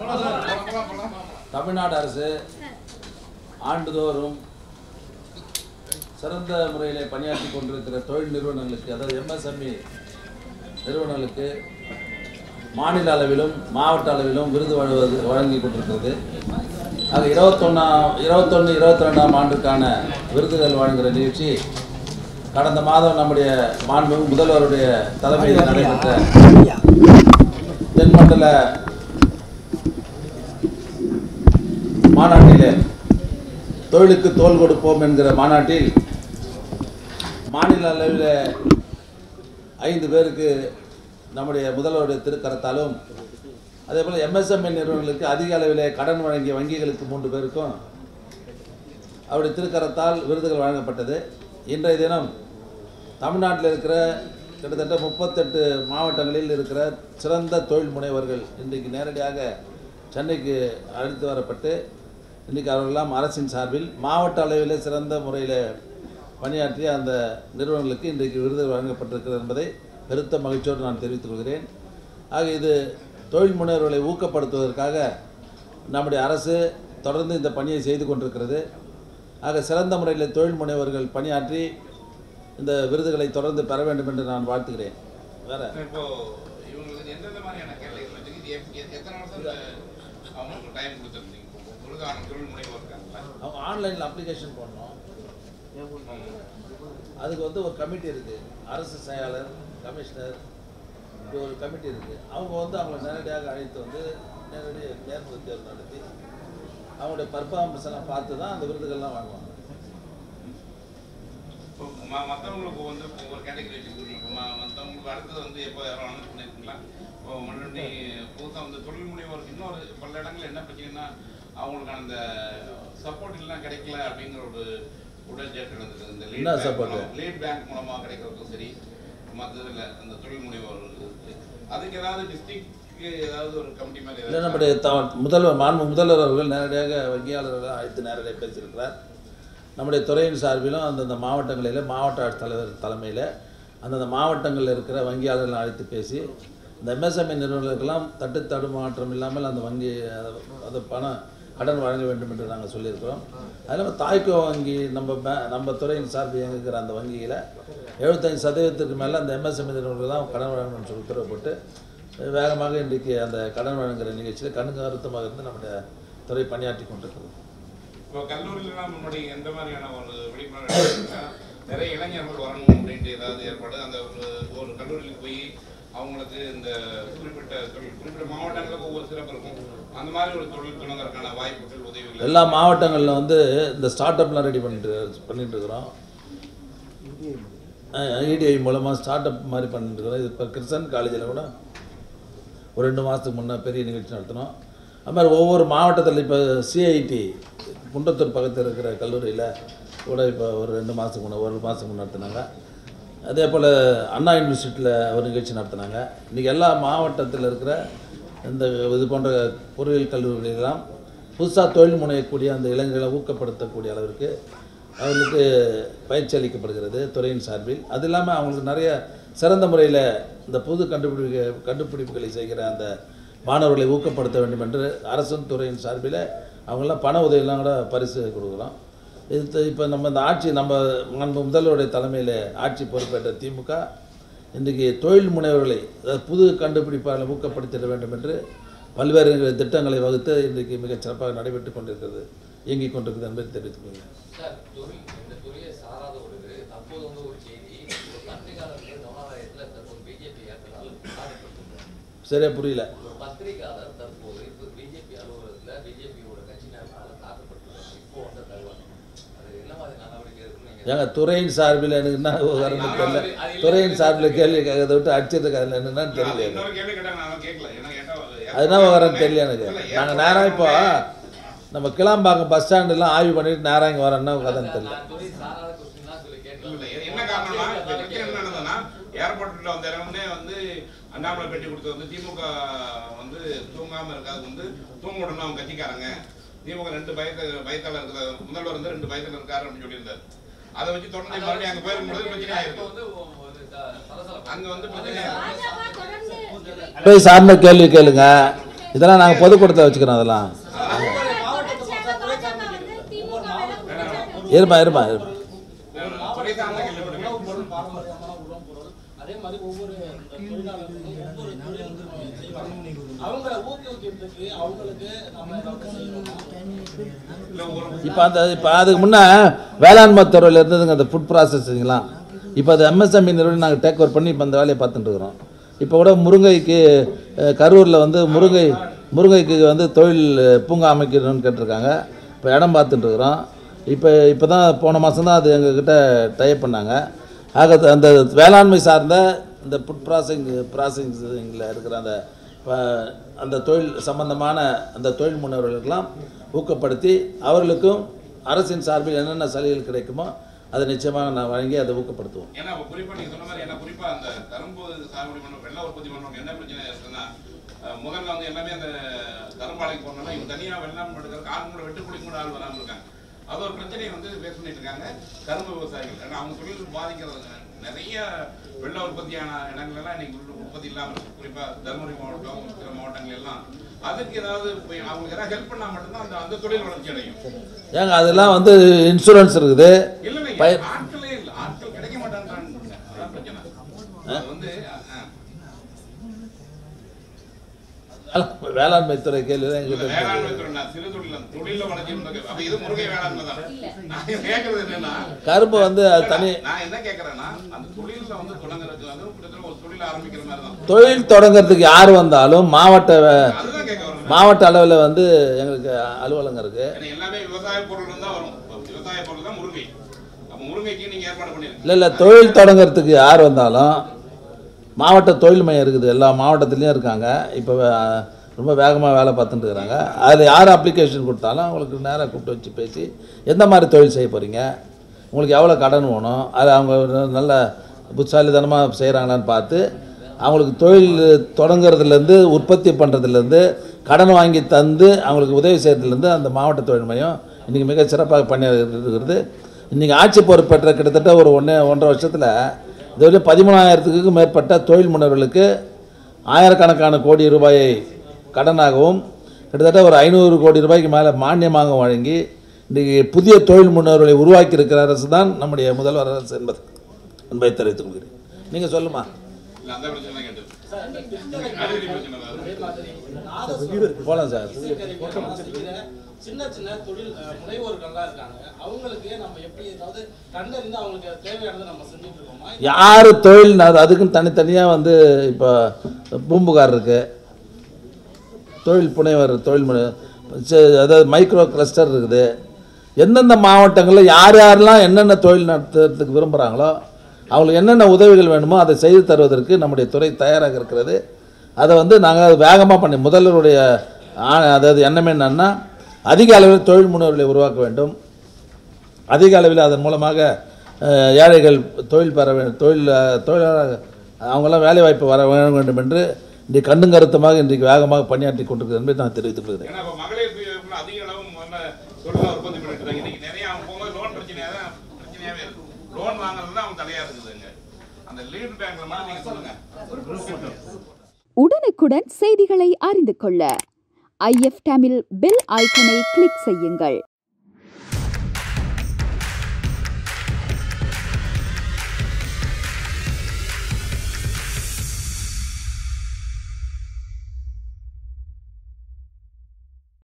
தமிழ்நாடு அரசு ஆண்டுதோறும் சிறந்த முறையிலே பணியாற்றி கொண்டிருக்கிற தொழில் நிறுவனங்களுக்கு அதாவது எம்எஸ்எம்இ நிறுவனங்களுக்கு மாநில அளவிலும் மாவட்ட அளவிலும் விருது வழங்குவது வழங்கி கொண்டிருக்கிறது ஆக இருபத்தொன்னா இருபத்தொன்று இருபத்தி ரெண்டாம் ஆண்டுக்கான விருதுகள் வழங்குகிற நிகழ்ச்சி கடந்த மாதம் நம்முடைய மாண்பு முதல்வருடைய தலைமையில் நடைபெற்ற தென்மண்டல மாநாட்டிலே தொழிலுக்கு தோள் கொடுப்போம் என்கிற மாநாட்டில் மாநில அளவில் ஐந்து பேருக்கு நம்முடைய முதல்வருடைய திருக்கரத்தாலும் அதே போல் எம்எஸ்எம்இ நிறுவனங்களுக்கு அதிக அளவில் கடன் வழங்கிய வங்கிகளுக்கு மூன்று பேருக்கும் அவருடைய திருக்கரத்தால் விருதுகள் வழங்கப்பட்டது இன்றைய தினம் தமிழ்நாட்டில் இருக்கிற கிட்டத்தட்ட முப்பத்தெட்டு மாவட்டங்களில் இருக்கிற சிறந்த தொழில் முனைவர்கள் இன்றைக்கு நேரடியாக சென்னைக்கு அழைத்து வரப்பட்டு இன்றைக்கி அவர்களெல்லாம் அரசின் சார்பில் மாவட்ட அளவில் சிறந்த முறையில் பணியாற்றிய அந்த நிறுவனங்களுக்கு இன்றைக்கு விருது வழங்கப்பட்டிருக்கிறது என்பதை பெருத்த மகிழ்ச்சியோடு நான் தெரிவித்துக் கொள்கிறேன் ஆக இது தொழில் முனைவர்களை ஊக்கப்படுத்துவதற்காக நம்முடைய அரசு தொடர்ந்து இந்த பணியை செய்து கொண்டிருக்கிறது ஆக சிறந்த முறையில் தொழில் முனைவர்கள் பணியாற்றி இந்த விருதுகளை தொடர்ந்து பெற வேண்டும் என்று நான் வாழ்த்துகிறேன் வேற இப்போ இவங்களுக்கு எந்தெந்த மாதிரியான கேள்விகள் வச்சுக்கு இது எப்- எத்- எத்தனை வருஷம் இந்த அவங்களுக்கு டைம் கொடுத்துருந்தீங்க இப்போ உங்களுக்கான தொழில் முனைவோர் இருக்காங்களா அவங்க ஆன்லைனில் அப்ளிகேஷன் பண்ணோம் அதுக்கு வந்து ஒரு கமிட்டி இருக்குது அரசு செயலாளர் கமிஷனர் இப்படி ஒரு கமிட்டி இருக்குது அவங்க வந்து அவங்களை நேரடியாக அழைத்து வந்து நேரடி நேர்முக தேர்வு நடத்தி அவங்களுடைய பர்ஃபார்மன்ஸ் எல்லாம் பார்த்து தான் அந்த விருதுகள்லாம் வாங்குவாங்க இப்போ ம- மத்தவங்களுக்கு வந்து ஒவ்வொரு கேட்டகரி வச்சுருக்கீங்க இப்போ ம- மத்தவங்களுக்கு அடுத்தது வந்து எப்போ யாரும் அனௌன்ஸ் பண்ணியிருக்கீங்களா இப்போ முன்னாடி புதுசாக வந்து தொழில் முனைவோருக்கு இன்னொரு பல இடங்கள்ல என்ன பிரச்சனைனா அவங்களுக்கு அந்த சப்போர்ட் எல்லாம் கிடைக்கல அப்படிங்கிற ஒரு உடல்ஜாட்டு நடந்தது இந்த என்ன lead support? Bank lead bank மூலமாக கிடைக்கிறதும் சரி மற்றதில் அந்த தொழில் முனைவோர்களுக்கு அதுக்கு ஏதாவது டிஸ்ட்ரிக்ட் ஏதாவது ஒரு கமிட்டி மாதிரி இல்லை ஏதாவது நம்முடைய த முதல்வர் மாண்பு முதல்வர் அவர்கள் நேரடியாக வங்கியாளர்களை அழைத்து நேரடியாக பேசியிருக்கிறார் நம்முடைய துறையின் சார்பிலும் அந்தந்த மாவட்டங்களில் மாவட்ட ஆட்சித்தலைவர் தலைமையில் அந்தந்த மாவட்டங்களில் இருக்கிற வங்கியாளர்களை அழைத்து பேசி இந்த எம்எஸ்எம்இ நிறுவனங்களுக்கெல்லாம் தட்டு தடுமாற்றம் இல்லாமல் அந்த வங்கி அதை- அது பணம் கடன் வழங்க வேண்டும் என்று நாங்கள் சொல்லியிருக்கிறோம் அது இல்லாமல் தாய்க்கோ வங்கி நம்ம பே நம்ம துறையின் சார்பில் இயங்குகிற அந்த வங்கியில் எழுபத்தஞ்சு சதவீதத்துக்கு மேலே அந்த எம்எஸ்எம்இ நிறுவனங்கள் தான் கடன் வழங்கணும்னு சொல்லி உத்தரவு போட்டு வேகமாக இன்றைக்கு அந்த கடன் வழங்குகிற நிகழ்ச்சியில் கண்ணுங்கருத்தமாக இருந்து நம்முடைய துறை பணியாற்றி கொண்டிருக்கிறது இப்போ கல்லூரியிலாம் முன்னாடி எந்த மாதிரியான ஒரு விழிப்புணர்வு இருக்குன்னா, நிறைய இளைஞர்கள் வரணும் அப்படின்ட்டு ஏதாவது ஏற்பாடு அந்த ஒரு ஒரு கல்லூரிக்கு போய் அவங்களுக்கு இந்த குறிப்பிட்ட தொழில் குறிப்பிட்ட மாவட்டங்களுக்கு ஒவ்வொரு சிறப்பு இருக்கும் அந்த மாதிரி ஒரு தொழில் தொடங்குறதுக்கான வாய்ப்புகள் உதவிகள் எல்லா மாவட்டங்களில் வந்து இந்த ஸ்டார்ட் அப்லாம் ரெடி பண்ணிட்டு பண்ணிட்டு இருக்கிறோம் இடிஐ மூலமாக ஸ்டார்ட் அப் மாதிரி பண்ணிட்டு இருக்கிறோம் இது இப்போ கிருஷ்ணன் காலேஜில் கூட ஒரு ரெண்டு மாதத்துக்கு முன்னே பெரிய நிகழ்ச்சி நடத்தினோம் அது மாதிரி ஒவ்வொரு மாவட்டத்தில் இப்போ சிஐடி குன்றத்தூர் பக்கத்தில் இருக்கிற கல்லூரியில் கூட இப்போ ஒரு ரெண்டு மாதத்துக்கு முன்னே ஒரு மாதத்துக்கு முன்னே நடத்தினாங்க அதே போல் அண்ணா யூனிவர்சிட்டியில் ஒரு நிகழ்ச்சி நடத்தினாங்க இன்றைக்கி எல்லா மாவட்டத்தில் இருக்கிற இந்த இது போன்ற பொறியியல் கல்லூரிகளெல்லாம் புதுசாக தொழில் முனையக்கூடிய அந்த இளைஞர்களை ஊக்கப்படுத்தக்கூடிய அளவிற்கு அவர்களுக்கு பயிற்சி அளிக்கப்படுகிறது துறையின் சார்பில் அது இல்லாமல் அவங்களுக்கு நிறைய சிறந்த முறையில் இந்த புது கண்டுபிடிப்பு கண்டுபிடிப்புகளை செய்கிற அந்த மாணவர்களை ஊக்கப்படுத்த வேண்டும் என்று அரசும் துறையின் சார்பில் அவங்கெல்லாம் பண உதவியெல்லாம் கூட பரிசு கொடுக்குறோம் இது இப்போ நம்ம இந்த ஆட்சி நம்ம நம்ம முதல்வருடைய தலைமையில் ஆட்சி பொறுப்பேற்ற திமுக இன்றைக்கு தொழில் முனைவர்களை அதாவது புது கண்டுபிடிப்பாளர்களை ஊக்கப்படுத்திட வேண்டும் என்று பல்வேறு திட்டங்களை வகுத்து இன்றைக்கு மிகச் சிறப்பாக நடைபெற்று கொண்டிருக்கிறது இயங்கிக் கொண்டிருக்கிறது என்பதை தெரிவித்துக் கொள்கிறேன் சார் தொழில் இந்த துறையை சாராத ஒரு தற்போது வந்து ஒரு செய்தி ஒரு பத்திரிகையாளர்கள் கமலாலயத்தில் தற்போது பிஜேபி ஏற்றதால் காணப்பட்டிருக்கிறார் சரியா புரியல ஒரு பத்திரிகையாளர் தற்போது இப்போ பிஜேபி அலுவலகத்தில் பிஜேபியோட கட்சியினரால் தாக்கப்பட்டிருக்காங்க இப்போ வந்த தகவல் அது என்ன மாதிரி நடவடிக்கை இருக்குன்னு நீங்க ஏங்க துறையின் சார்பில் எனக்கு என்ன விவரம்னு தெரியல துறையின் சார்பில் கேள்வி கேட்கறத விட்டு அடிச்சிருக்க அதில் என்னன்னு தெரியல எனக்கு. இன்னொரு கேள்வி கேட்டாங்க நான் கேட்கல ஏன்னா கேட்டா அது என்ன விவரம்னு தெரியல எனக்கு நாங்கள் நேராக இப்போ நம்ம கிளாம்பாக்கம் பஸ் ஸ்டாண்டெல்லாம் ஆய்வு பண்ணிட்டு நேராக இங்கே வரோன்னா கதைன்னு தெரியல நான் துறை சாராத கொஸ்டின் தான் சொல்லி இல்ல, கேட்டேன் இல்ல, என்ன காரணம்னா இந்த பிரச்சனை என்ன நடந்ததுன்னா ஏர்போர்ட்ல வந்த இறங்குனே வந்து அண்ணாமலை பேட்டி கொடுத்தது வந்து திமுக வந்து தூங்காம இருக்காது வந்து தூங்க விடணும் அவங்க கட்சிக்காரங்க திமுக ரெண்டு பயத்த பயத்தால இருக்கிற முதல்வர் வந்து ரெண்டு பயத்துல இருக்காரு அப்படின்னு சொல்லியிருந்தாரு அதை வச்சு தொடர்ந்து மறுபடியும் அங்க போயிருக்கும்போது பிரச்சனை இப்போ ஆயிருக்கு வந்து ஒரு த- சலசலப்பு அங்க வந்து பிரச்சனை ஆயிருக்கு பாஜக தொடர்ந்து துறை சார்ந்த கேள்வி கேளுங்க இதெல்லாம் நாங்கள் பொதுக்கூட்டத்தில் வச்சுக்கிறோம் அதெல்லாம் இருப்பா இருப்பா இருப்பா துறை சார்ந்த கேள்விப்படுங்க பொருள் பாரம்பரியமான உணவுப் பொருள் அதே மாதிரி ஒவ்வொரு தொழிலாளர்களும் ஒவ்வொரு தொழில் செய்வாங்க அவங்கள ஊக்குவிக்கிறதுக்கு அவங்களுக்கு நம்ம ஏதாவது செய்யணுமா இல்ல ஒரு இப்போ அந்த இப்போ அதுக்கு முன்னே வேளாண்மை துறையில் இருந்ததுங்க அந்த ஃபுட் ப்ராசஸிங்லாம் இப்போ அது எம்எஸ்எம்இ நிறுவனம் நாங்கள் டேக் ஓவர் பண்ணி இப்போ அந்த வேலையை பார்த்துட்டு இருக்கிறோம் இப்போ கூட முருங்கைக்கு அஹ், கரூரில் வந்து முருங்கை முருங்கைக்கு வந்து தொழில் பூங்கா அமைக்கணும்னு கேட்டிருக்காங்க இப்போ இடம் பார்த்துட்டு இருக்கிறோம் இப்போ இப்போ தான் போன மாதம் தான் அது எங்ககிட்ட டைப் பண்ணாங்க ஆக அது அந்த வேளாண்மை சார்ந்த இந்த ஃபுட் ப்ராசஸிங் ப்ராசஸிங்கில் இருக்கிற அந்த ப- அந்த தொழில் சம்பந்தமான அந்த தொழில் முனைவர்களுக்கெல்லாம் ஊக்கப்படுத்தி அவர்களுக்கும் அரசின் சார்பில் என்னென்ன சலுகைகள் கிடைக்குமோ அதை நிச்சயமாக நான் வழங்கி அதை ஊக்கப்படுத்துவோம் ஏன்னா இப்ப குறிப்பா நீங்க சொன்ன மாதிரி ஏன்னா குறிப்பா அந்த கரும்பு சாகுபடி பண்ண வெள்ள உற்பத்தி பண்றவங்க என்ன பிரச்சனை இருக்குன்னா அஹ், முதல்ல வந்து எல்லாமே அந்த கரும்பாலைக்கு போனோம்னா இவங்க தனியா வெள்ளாமை எடுக்கிறதுக்கு ஆள் கூட வெட்டுக்குடி கூட ஆள் வராம இருக்காங்க அது ஒரு பிரச்சனையை வந்து ஃபேஸ் பண்ணிட்டு இருக்காங்க கரும்பு விவசாயிகள் ஏன்னா அவங்க தொழில் பாதிக்கிறது நிறைய வெள்ள உற்பத்தியான இடங்கள் எல்லாம் இன்னைக்கு உள்ள உற்பத்தி இல்லாம இருக்கு குறிப்பா தருமபுரி மாவட்டம் சில மாவட்டங்கள் எல்லாம் அதுக்கு ஏதாவது போய் அவங்களுக்கு ஏதாவது ஹெல்ப் பண்ணா மட்டும்தான் அந்த அந்த தொழில் வளர்ச்சி அடையும் ஏங்க அதெல்லாம் வந்து இன்சூரன்ஸ் இருக்குது இல்ல இல்ல பய- ஆட்களே இல்ல ஆட்கள் கிடைக்க மாட்டான்றாங்க அதான் பிரச்சனை அது வந்து அஹ், வேளாண்மை- வேளாண்மை துறை கேள்வி தான் இல்ல, எங்கிட்ட வேளாண்மை துறை நான் சிறு தொழில் அந்த தொழில்ல வளர்ச்சி இருந்தது. அப்ப இது முருகை வேளாண்மை தான் நான் கேக்குறது என்னன்னா கரும்பு வந்து அது தனி நான் என்ன கேக்குறேன்னா அந்த தொழில்ல வந்து தொடங்குறதுக்கு வந்து கிட்டத்தட்ட ஒரு தொழில் ஆரம்பிக்கிற மாதிரி தான் தொழில் தொடங்குறதுக்கு யார் வந்தாலும் மாவட்ட அதுதான் கேட்க வரேன் மாவட்ட அளவில் வந்து எங்களுக்கு அலுவலகம் இருக்குது ஏன்னா எல்லாமே விவசாய பொருள் தான் வரும் இப்ப விவசாய பொருள் தான் முருங்கை அப்ப முருங்கைக்கு நீங்க ஏற்பாடு பண்ணிருக்கீங்க இல்லை இல்லை தொழில் தொடங்குறதுக்கு யார் வந்தாலும் மாவட்ட தொழில் மையம் இருக்குது எல்லா மாவட்டத்துலேயும் இருக்காங்க இப்போ வே- ரொம்ப வேகமாக வேலை பார்த்துட்டு இருக்கிறாங்க அதில் யார் அப்ளிகேஷன் கொடுத்தாலும் அவங்களுக்கு நேராக கூப்பிட்டு வச்சு பேசி எந்த மாதிரி தொழில் செய்ய போகிறீங்க உங்களுக்கு எவ்வளோ கடன் வேணும் அது அவங்க ந- நல்ல புத்தாலித்தனமாக செய்கிறாங்களான்னு பார்த்து அவங்களுக்கு தொழில் தொடங்குறதுலேருந்து உற்பத்தி பண்ணுறதுலேருந்து கடன் வாங்கி தந்து அவங்களுக்கு உதவி செய்கிறதுலேருந்து அந்த மாவட்ட தொழில் மையம் இன்றைக்கி மிக சிறப்பாக பண்ணி இருக்கிறது இன்றைக்கி ஆட்சி பொறுப்பேற்ற கிட்டத்தட்ட ஒரு ஒன்றே ஒன்றரை வருஷத்தில் இதுவரை பதிமூணாயிரத்துக்கு மேற்பட்ட தொழில் முனைவர்களுக்கு ஆயிரக்கணக்கான கோடி ரூபாயை கடனாகவும் கிட்டத்தட்ட ஒரு ஐநூறு கோடி ரூபாய்க்கு மேலே மானியமாக வழங்கி இன்றைக்கி புதிய தொழில் முன்னோர்களை உருவாக்கி இருக்கிற அரசு தான் நம்முடைய முதல்வர் அரசு என்பது என்பதை தெரிவித்துக் கொள்கிறேன் நீங்கள் சொல்லுமா இல்ல அந்த பிரச்சனை தான் கேட்டது சார் இந்த கிருஷ்ணகிரி அடிக்கடி பிரச்சனை தான் அதே அது. மாதிரி நாதஸ்வரம் போகலாம் சார் இசைக்கருவிகள்லாம் செய்கிற சின்ன சின்ன தொழில் அஹ், முனைவோர்கள்லாம் இருக்காங்க அவங்களுக்கு நம்ம எப்படி ஏதாவது கண்டறிந்து அவங்களுக்கு தேவையானதை நம்ம செஞ்சுட்டு இருக்கோமா யார் தொழில் அது- அதுக்குன்னு தனித்தனியாக வந்து இப்போ பூம்புகார் இருக்குது தொழில் புனைவர் தொழில் முனை ச- அதாவது மைக்ரோ கிளஸ்டர் இருக்குது எந்தெந்த மாவட்டங்களில் யார் யாரெல்லாம் என்னென்ன தொழில் நடத்துறதுக்கு விரும்புகிறாங்களோ அவங்களுக்கு என்னென்ன உதவிகள் வேணுமோ அதை செய்து தருவதற்கு நம்முடைய துறை தயாராக இருக்கிறது அதை வந்து நாங்கள் வேகமாக பண்ணி முதல்வருடைய ஆ- அதாவது எண்ணம் என்னன்னா அதிக அளவில் தொழில் முனைவர்களை உருவாக்க வேண்டும் அதிக அளவில் அதன் மூலமாக அஹ், ஏழைகள் தொழில் பெற வேண்டும் தொழில் அஹ், தொழிலாளர் அவங்களாம் வேலைவாய்ப்பு வர வேண்டும் என்று இன்றைக்கு கண்ணும் கருத்துமாக இன்றைக்கு வேகமாக பணியாற்றி கொண்டிருக்கிறது என்பதை நான் தெரிவித்துக் கொள்கிறேன் ஏன்னா இப்ப மகளிர் சுய உதவிக்குழு அதிக அளவு முதல்ல தொழிலா உற்பத்தி பண்ணிட்டு இருக்காங்க இன்னைக்கு நிறைய அவங்க போகும்போது லோன் பிரச்சனையா தான் பிரச்சனையாவே இருக்கு லோன் வாங்குறது தான் அவங்க தடையா இருக்குதுங்க அந்த லீட் பேங்க்ல மட்டும் நீங்க சொல்லுங்க உடனுக்குடன் செய்திகளை அறிந்து கொள்ள ஐஎஃப் தமிழ் பெல் ஐக்கனை கிளிக் செய்யுங்கள்